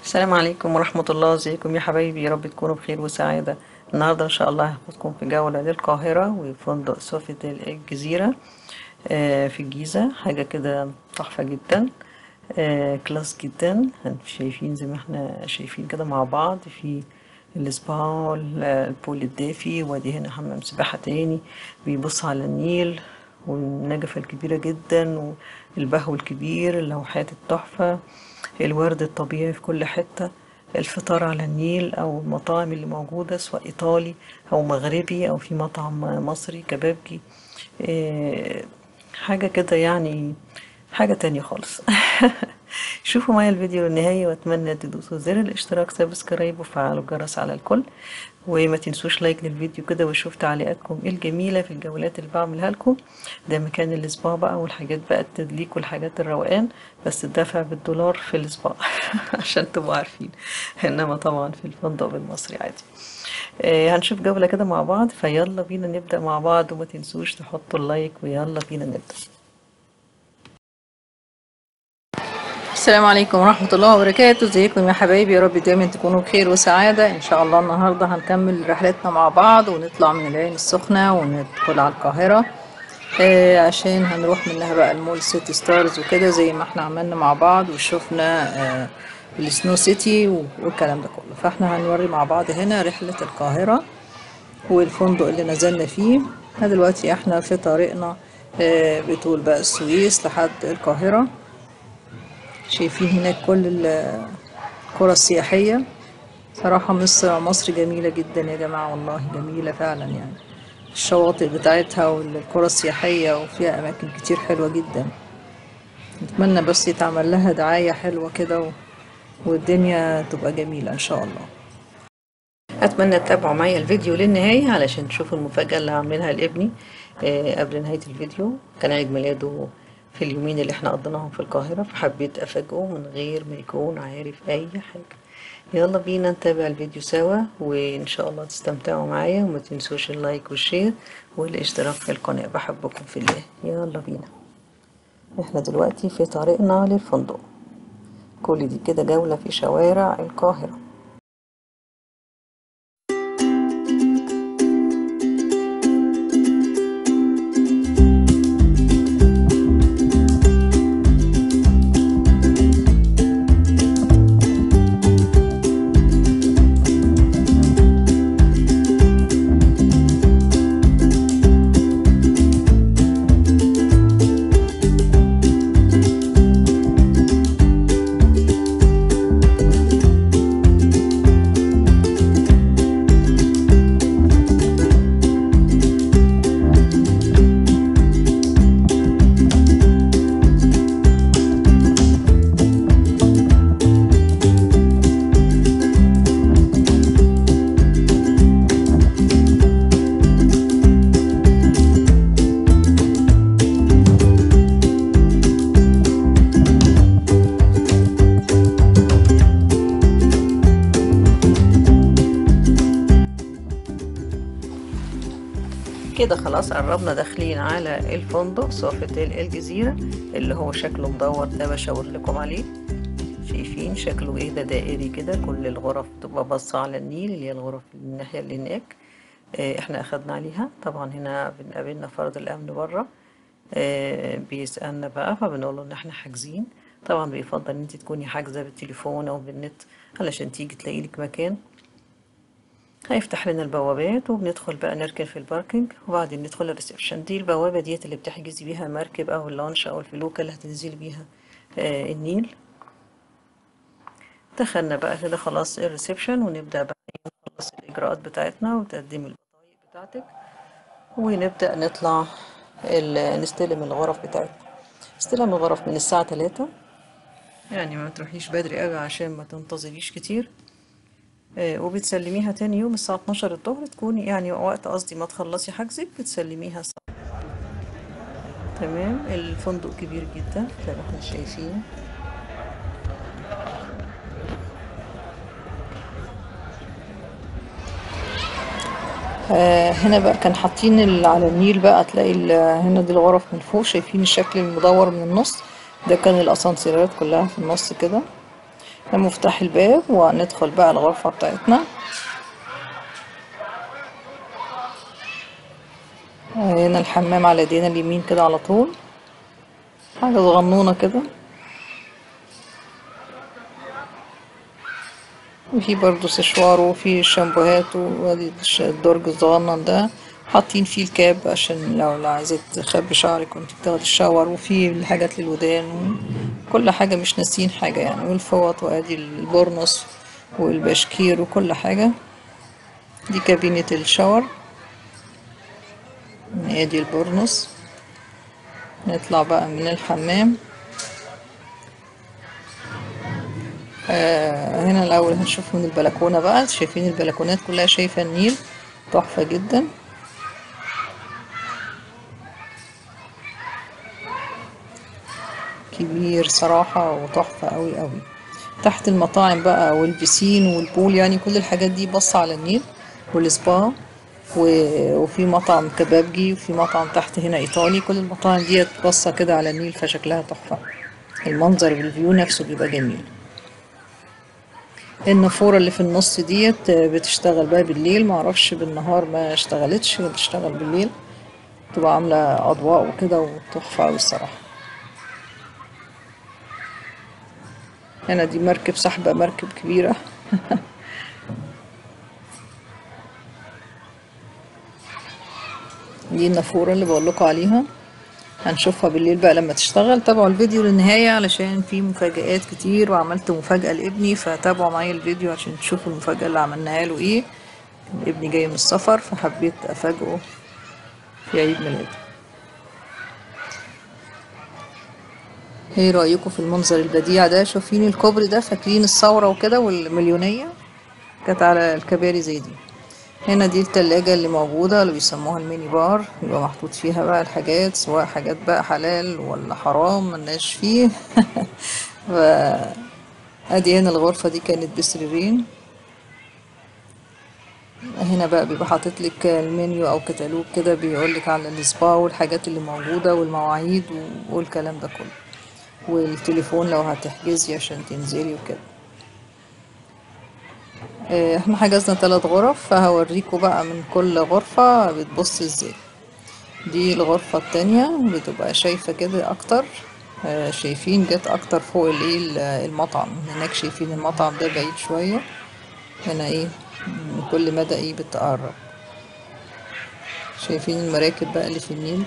السلام عليكم ورحمة الله ازيكم يا حبايبي يا رب تكونوا بخير وسعادة النهاردة ان شاء الله هاخدكم في جولة للقاهرة وفندق سوفيتيل الجزيرة آه، في الجيزة حاجة كده تحفة جدا آه، كلاس جدا شايفين زي ما احنا شايفين كده مع بعض في السبا وال- البول الدافي وادي هنا حمام سباحة تاني بيبص على النيل والنجفة الكبيرة جدا والبهو الكبير اللوحات التحفة الورد الطبيعي في كل حتة الفطار على النيل أو المطاعم اللي موجودة سواء إيطالي أو مغربي أو في مطعم مصري كبابجي إيه، حاجة كده يعني حاجة تانية خالص شوفوا معايا الفيديو للنهاية واتمنى تدوسوا زر الاشتراك سبسكرايب وفعلوا الجرس على الكل وما تنسوش لايك للفيديو كده وشوف تعليقاتكم الجميلة في الجولات اللي بعملها لكم ده مكان السبا بقى والحاجات بقى التدليك والحاجات الروقان بس الدفع بالدولار في السبا عشان تبقوا عارفين انما طبعا في الفندق بالمصري عادي آه، هنشوف جولة كده مع بعض فيلا بينا نبدأ مع بعض وما تنسوش تحطوا اللايك ويلا بينا نبدأ السلام عليكم ورحمة الله وبركاته ازيكم يا حبايبي يا رب دايما تكونوا بخير وسعادة ان شاء الله النهاردة هنكمل رحلتنا مع بعض ونطلع من العين السخنة وندخل على القاهرة آه عشان هنروح منها بقى المول سيتي ستارز وكده زي ما احنا عملنا مع بعض وشفنا آه السنو سيتي و- والكلام ده كله فاحنا هنوري مع بعض هنا رحلة القاهرة والفندق اللي نزلنا فيه احنا دلوقتي احنا في طريقنا آه بطول بقى السويس لحد القاهرة شايفين هناك كل ال- القرى السياحية صراحة مصر مصر جميلة جدا يا جماعة والله جميلة فعلا يعني الشواطئ بتاعتها والقرى السياحية وفيها أماكن كتير حلوة جدا نتمنى بس يتعمل لها دعاية حلوة كده و... والدنيا تبقى جميلة إن شاء الله أتمنى تتابعوا معايا الفيديو للنهاية علشان تشوفوا المفاجأة اللي هعملها لابني آه، قبل نهاية الفيديو كان عيد ميلاده في اليومين اللي احنا قضيناهم في القاهرة فحبيت أفاجئه من غير ما يكون عارف أي حاجة يلا بينا نتابع الفيديو سوا وإن شاء الله تستمتعوا معايا وما تنسوش اللايك والشير والاشتراك في القناة بحبكم في الله يلا بينا احنا دلوقتي في طريقنا للفندق كل دي كده جولة في شوارع القاهرة كده خلاص قربنا داخلين على الفندق سوفيتيل الجزيرة اللي هو شكله مدور ده بشاور لكم عليه شايفين شكله ايه ده دائري كده كل الغرف تبقى باصة على النيل اللي هي الغرف الناحية اللي هناك آه، احنا اخدنا عليها طبعا هنا بنقابلنا فرد الامن بره آه، بيسألنا بقى فبنقول له ان احنا حاجزين طبعا بيفضل ان انت تكوني حاجزة بالتليفون او بالنت علشان تيجي تلاقي لك مكان هيفتح لنا البوابات وبندخل بقى نركن في الباركينج وبعدين ندخل الريسبشن دي البوابة ديت اللي بتحجزي بيها مركب أو اللانش أو الفلوكة اللي هتنزلي بيها آه النيل دخلنا بقى كده خلاص الريسبشن ونبدأ بقى نخلص الإجراءات بتاعتنا وتقدمي البطايق بتاعتك ونبدأ نطلع ال- نستلم الغرف بتاعتنا استلم الغرف من الساعة 3 يعني ما تروحيش بدري قوي عشان ما تنتظريش كتير آه، وبتسلميها تاني يوم الساعة 12 الظهر تكوني يعني وقت قصدي ما تخلصي حجزك بتسلميها الساعة تمام الفندق كبير جدا زي ما احنا شايفين آه هنا بقى كان حاطين ال- على النيل بقى تلاقي ال- هنا دي الغرف من فوق شايفين الشكل المدور من النص ده كان الاسانسيرات كلها في النص كده ده مفتاح الباب وندخل بقى الغرفة بتاعتنا هنا الحمام على ايدينا اليمين كده على طول حاجة صغنونة كده وفي برضو سشوار وفي شامبوهات وادي الش- الدرج الصغنن ده حاطين فيه الكاب عشان لو لو عايزة تخبي شعرك وانت بتاخدي الشاور وفي الحاجات للودان وكل حاجة مش ناسيين حاجة يعني والفوط وادي البورنوس والبشكير وكل حاجة دي كابينة الشاور ادي البورنوس نطلع بقى من الحمام آه هنا الأول هنشوف من البلكونة بقى شايفين البلكونات كلها شايفة النيل تحفة جدا كبير صراحة وتحفة أوي أوي تحت المطاعم بقى والبسين والبول يعني كل الحاجات دي باصة على النيل والسبا و- وفي مطعم كبابجي وفي مطعم تحت هنا إيطالي كل المطاعم ديت باصة كده على النيل فشكلها تحفة المنظر بالفيو نفسه بيبقى جميل النافورة اللي في النص ديت بتشتغل بقى بالليل معرفش بالنهار ما اشتغلتش بتشتغل بالليل تبقى عاملة أضواء وكده وتحفة أوي الصراحة هنا دي مركب سحبة مركب كبيرة دي النافورة اللي بقولكوا عليها هنشوفها بالليل بقى لما تشتغل تابعوا الفيديو للنهاية علشان في مفاجآت كتير وعملت مفاجأة لابني فتابعوا معايا الفيديو عشان تشوفوا المفاجأة اللي عملناها له ايه كان ابني جاي من السفر فحبيت افاجئه في عيد ميلاده ايه رأيكم في المنظر البديع ده شايفين الكوبري ده فاكرين الثورة وكده والمليونية كانت على الكباري زي دي هنا دي التلاجة اللي موجودة اللي بيسموها الميني بار يبقى محطوط فيها بقى الحاجات سواء حاجات بقى حلال ولا حرام ملناش فيه ف... ادي هنا الغرفة دي كانت بسريرين هنا بقى بيبقى حاطط لك المنيو او كتالوج كده بيقول لك على السبا والحاجات اللي موجودة والمواعيد والكلام ده كله والتليفون لو هتحجزي عشان تنزلي وكده آه، احنا حجزنا ثلاث غرف فهوريكم بقى من كل غرفة بتبص ازاي دي الغرفة التانية بتبقى شايفة كده اكتر آه، شايفين جت اكتر فوق الايه ال- المطعم هناك شايفين المطعم ده بعيد شوية هنا ايه من كل مدى ايه بتقرب شايفين المراكب بقى اللي في النيل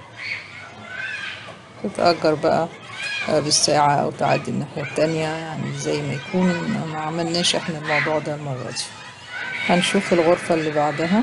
تتأجر بقى آه، بالساعة أو تعدي الناحية التانية يعني زي ما يكون ما عملناش احنا الموضوع ده المرة دي هنشوف الغرفة اللي بعدها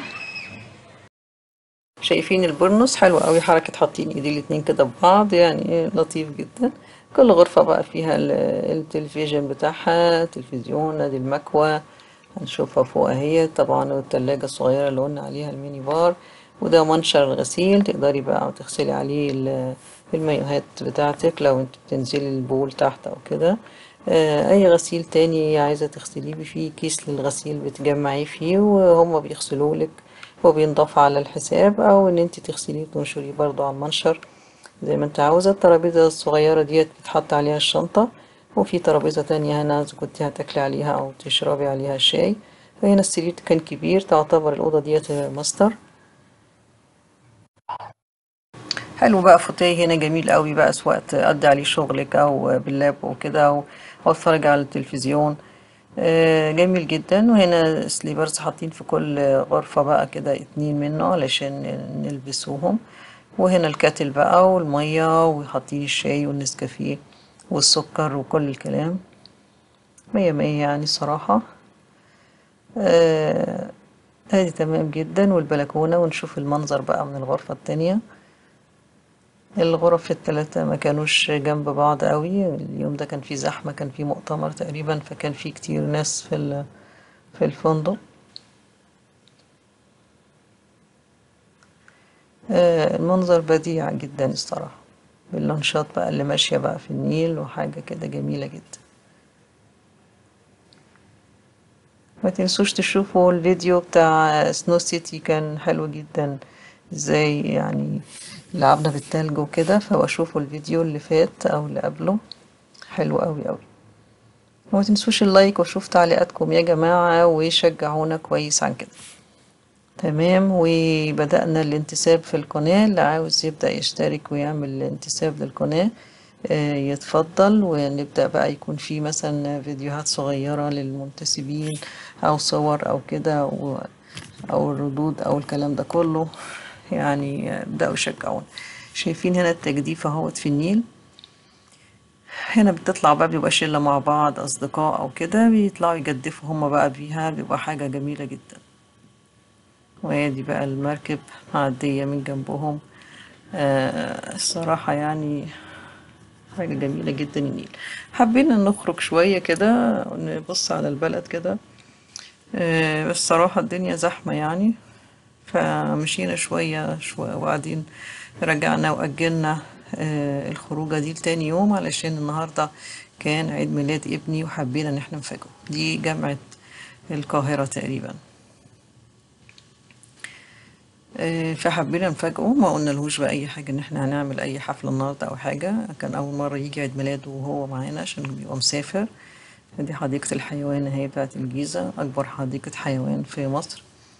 شايفين البرنس حلو قوي حركة حاطين ايدي الاتنين كده ببعض يعني لطيف جدا كل غرفة بقى فيها ال- التلفزيون بتاعها تلفزيون ادي المكوى هنشوفها فوق اهي طبعا والتلاجة الصغيرة اللي قلنا عليها الميني بار وده منشر الغسيل تقدري بقى تغسلي عليه ال- المايوهات بتاعتك لو انت بتنزلي البول تحت او كده آه، اي غسيل تاني عايزة تغسليه فيه كيس للغسيل بتجمعيه فيه وهم بيغسلوا لك وبينضاف على الحساب او ان انت تغسليه وتنشريه برضو على المنشر زي ما انت عاوزة الترابيزة الصغيرة ديت بتحط عليها الشنطة وفي ترابيزة تانية هنا اذا كنت هتاكلي عليها او تشربي عليها شاي فهنا السرير كان كبير تعتبر الأوضة ديت ماستر حلو بقى فوتيه هنا جميل قوي بقى سواء تقضي عليه شغلك او باللاب وكده او أو تتفرج على التلفزيون آه، جميل جدا وهنا سليبرز حاطين في كل غرفة بقى كده اتنين منه علشان نلبسوهم وهنا الكاتل بقى والمية وحاطين الشاي والنسكافيه والسكر وكل الكلام مية مية يعني صراحة آه، ادي تمام جدا والبلكونة ونشوف المنظر بقى من الغرفة التانية الغرف الثلاثة ما كانوش جنب بعض قوي اليوم ده كان في زحمة كان في مؤتمر تقريبا فكان في كتير ناس في ال- في الفندق آه، المنظر بديع جدا الصراحة باللانشات بقى اللي ماشية بقى في النيل وحاجة كده جميلة جدا ما تنسوش تشوفوا الفيديو بتاع سنو سيتي كان حلو جدا ازاي يعني لعبنا بالتلج وكده فبشوفوا الفيديو اللي فات او اللي قبله حلو قوي قوي وما تنسوش اللايك واشوف تعليقاتكم يا جماعة وشجعونا كويس عن كده تمام وبدأنا الانتساب في القناة اللي عاوز يبدأ يشترك ويعمل انتساب للقناة آه، يتفضل ونبدأ بقى يكون في مثلا فيديوهات صغيرة للمنتسبين أو صور أو كده أو, أو الردود أو الكلام ده كله يعني آه، بدأوا يشجعونا شايفين هنا التجديف اهوت في النيل هنا بتطلع بقى بيبقى شلة مع بعض أصدقاء أو كده بيطلعوا يجدفوا هما بقى بيها بيبقى حاجة جميلة جدا وادي بقى المركب معدية من جنبهم آه الصراحة يعني حاجة جميلة جدا النيل حبينا نخرج شوية كده نبص على البلد كده آه بس الصراحة الدنيا زحمة يعني فمشينا شوية شوية وبعدين رجعنا وأجلنا آه الخروجة دي لتاني يوم علشان النهاردة كان عيد ميلاد ابني وحبينا ان احنا نفاجئه دي جامعة القاهرة تقريبا آه، فحبينا نفاجئه ما قلنا لهوش بقى اي حاجه ان احنا هنعمل اي حفله النهارده او حاجه كان اول مره يجي عيد ميلاده وهو معانا عشان بيبقى مسافر دي حديقه الحيوان اهي بتاعت الجيزه اكبر حديقه حيوان في مصر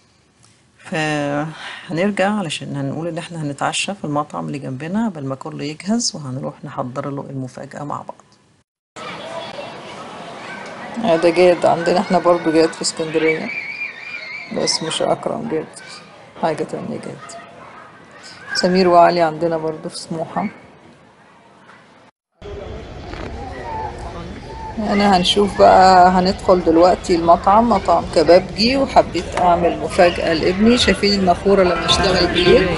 فهنرجع علشان هنقول ان احنا هنتعشى في المطعم اللي جنبنا قبل ما كله يجهز وهنروح نحضر له المفاجاه مع بعض ده جاد عندنا احنا برضو جاد في اسكندريه بس مش اكرم جاد حاجة تانية جاد سمير وعلي عندنا برضو في سموحة انا هنشوف بقى هندخل دلوقتي المطعم مطعم كبابجي وحبيت اعمل مفاجأة لابني شايفين النافورة لما اشتغل بالليل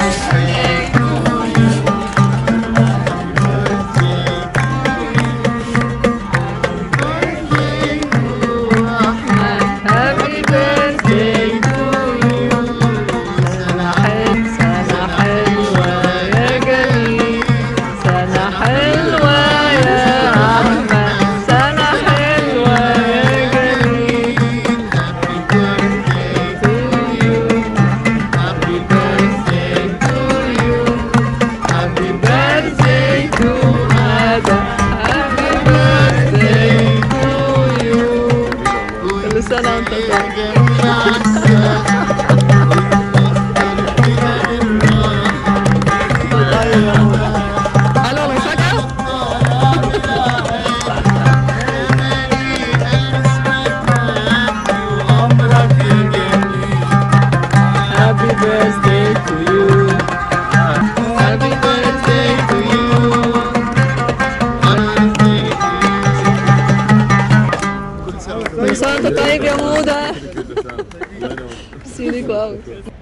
Happy birthday to you سنة حلوة سنة حلوة يا جميل سنة حلوة يا أحمد سنة حلوة يا جميل Happy birthday to you Happy birthday to Adam Happy birthday to you كل سنة وانت طيب حلوة المفاجأة؟ Happy birthday to you. Happy birthday to you. كل سنة وانت طيب يا مودة. سيدي قوي.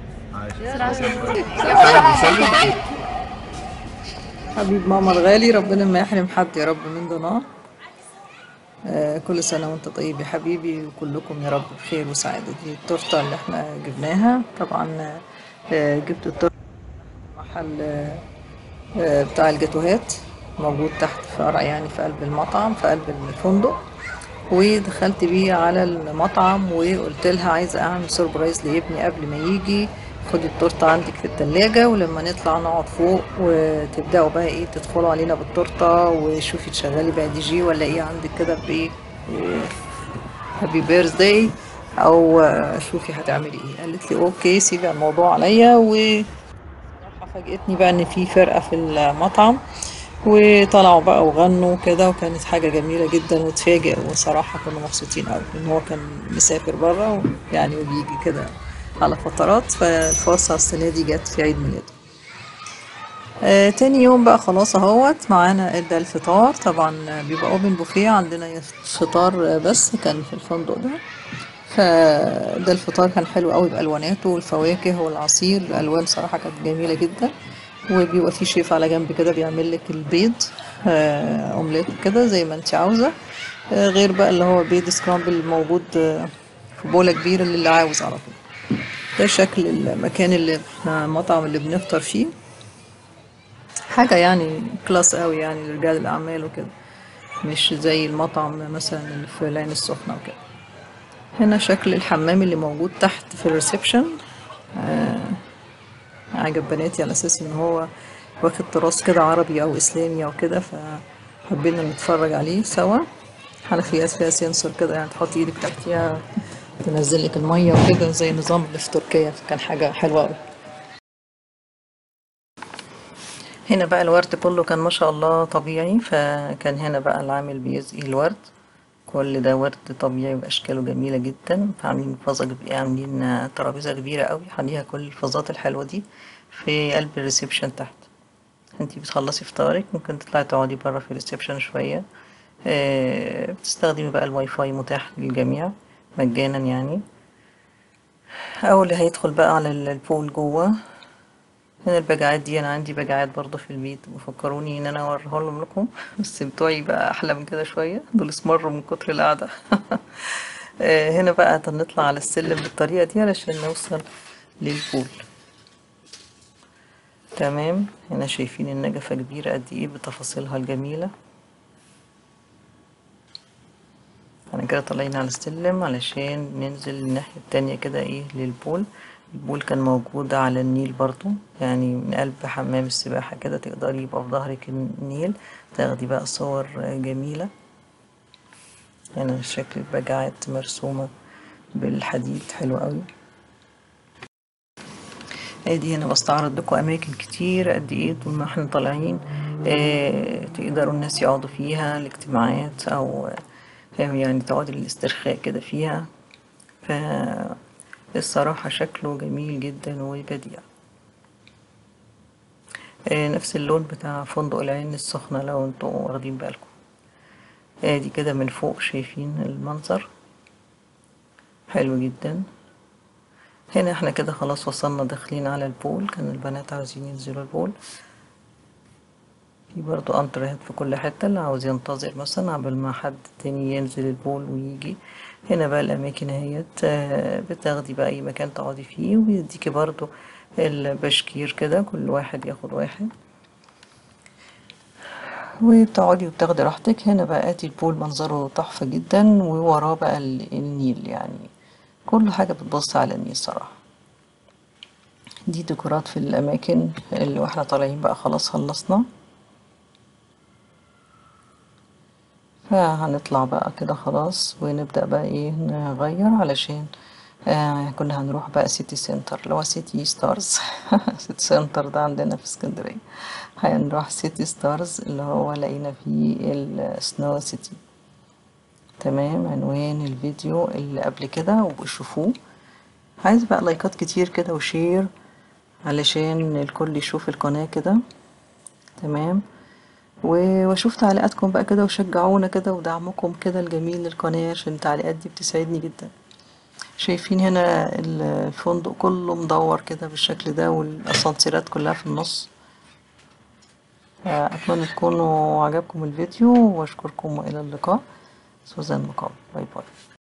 حبيب ماما الغالي ربنا ما يحرم حد يا رب من ضناه آه، كل سنة وانت طيب يا حبيبي وكلكم يا رب بخير وسعادة دي التورتة اللي احنا جبناها طبعا آه، جبت التورتة محل آه، آه، بتاع الجاتوهات موجود تحت فرع يعني في قلب المطعم في قلب الفندق ودخلت بيه على المطعم وقلت لها عايزة اعمل سربرايز لابني قبل ما يجي خدي التورته عندك في التلاجة ولما نطلع نقعد فوق وتبدأوا بقى ايه تدخلوا علينا بالتورته وشوفي تشغلي بقى دي جي ولا ايه عندك كده بايه هابي بيرثداي او آه، شوفي هتعملي ايه قالت لي اوكي سيبي الموضوع عليا و صراحة فاجأتني بقى ان في فرقة في المطعم وطلعوا بقى وغنوا كده وكانت حاجة جميلة جدا وتفاجئ وصراحة كنا مبسوطين قوي ان هو كان مسافر بره يعني وبيجي كده على فترات فالفرصة السنة دي جت في عيد ميلاده آه تاني يوم بقى خلاص اهوت معانا ده الفطار طبعا بيبقى اوبن بوفيه عندنا فطار بس كان في الفندق ده فده الفطار كان حلو قوي بالواناته والفواكه والعصير الالوان صراحه كانت جميله جدا وبيبقى في شيف على جنب كده بيعمل لك البيض آه، اومليت كده زي ما انت عاوزه آه، غير بقى اللي هو بيض سكرامبل موجود آه، في بوله كبيره للي عاوز على طول ده شكل المكان اللي احنا المطعم اللي بنفطر فيه حاجه يعني كلاس قوي يعني لرجال الاعمال وكده مش زي المطعم مثلا اللي في العين السخنه وكده هنا شكل الحمام اللي موجود تحت في الريسبشن آه عجب بناتي على اساس ان هو واخد تراث كده عربي او اسلامي او كده فحبينا نتفرج عليه سوا حنفيات فيها سنسور كده يعني تحطي ايدك تحتيها تنزل لك الميه وكده زي النظام اللي في تركيا كان حاجه حلوه قوي هنا بقى الورد كله كان ما شاء الله طبيعي فكان هنا بقى العامل بيسقي الورد كل ده ورد طبيعي واشكاله جميله جدا فعاملين فازه كب- عاملين ترابيزه كبيره قوي عليها كل الفازات الحلوه دي في قلب الريسبشن تحت انتي بتخلصي فطارك ممكن تطلعي تقعدي بره في الريسبشن شويه آه، بتستخدمي بقى الواي فاي متاح للجميع مجانا يعني او اللي هيدخل بقى على ال- البول جوه هنا البجاعات دي انا عندي بجاعات برضه في البيت بفكروني ان انا اوريهم لكم بس بتوعي بقى احلى من كده شويه دول اسمروا من كتر القعده آه، هنا بقى نطلع على السلم بالطريقه دي علشان نوصل للبول تمام هنا شايفين النجفة كبيرة قد ايه بتفاصيلها الجميلة انا كده طالعين على السلم علشان ننزل الناحية التانية كده ايه للبول البول كان موجود على النيل برضو يعني من قلب حمام السباحة كده تقدري يبقى في ظهرك النيل تاخدي بقى صور جميلة هنا شكل البجاعات مرسومة بالحديد حلو قوي ادي هنا بستعرض لكم اماكن كتير قد ايه طول ما احنا طالعين اه تقدروا الناس يقعدوا فيها الاجتماعات او فاهم يعني تقعدي للاسترخاء كده فيها فالصراحة شكله جميل جدا وبديع اه نفس اللون بتاع فندق العين السخنة لو انتوا واخدين بالكم ادي كده من فوق شايفين المنظر حلو جدا هنا احنا كده خلاص وصلنا داخلين على البول كان البنات عاوزين ينزلوا البول في برضو انترهات في كل حتة اللي عاوز ينتظر مثلا قبل ما حد تاني ينزل البول ويجي هنا بقى الأماكن اهيت آه، بتاخدي بقى أي مكان تقعدي فيه ويديكي برضو البشكير كده كل واحد ياخد واحد وبتقعدي وبتاخدي راحتك هنا بقى ادي البول منظره تحفة جدا ووراه بقى ال- النيل يعني كل حاجة بتبص على النيل صراحة دي ديكورات في الأماكن اللي واحنا طالعين بقى خلاص خلصنا فهنطلع بقى كده خلاص ونبدأ بقى ايه نغير علشان آه كنا هنروح بقى سيتي سنتر اللي هو سيتي ستارز سيتي سنتر ده عندنا في اسكندرية هنروح سيتي ستارز اللي هو لقينا فيه السنو سيتي تمام عنوان الفيديو اللي قبل كده وشوفوه عايز بقى لايكات كتير كده وشير علشان الكل يشوف القناة كده تمام و- واشوف تعليقاتكم بقى كده وشجعونا كده ودعمكم كده الجميل للقناة عشان التعليقات دي بتسعدني جدا شايفين هنا ال- الفندق كله مدور كده بالشكل ده والاسانسيرات كلها في النص اتمنى تكونوا عجبكم الفيديو واشكركم والى اللقاء سوزان مقام باي باي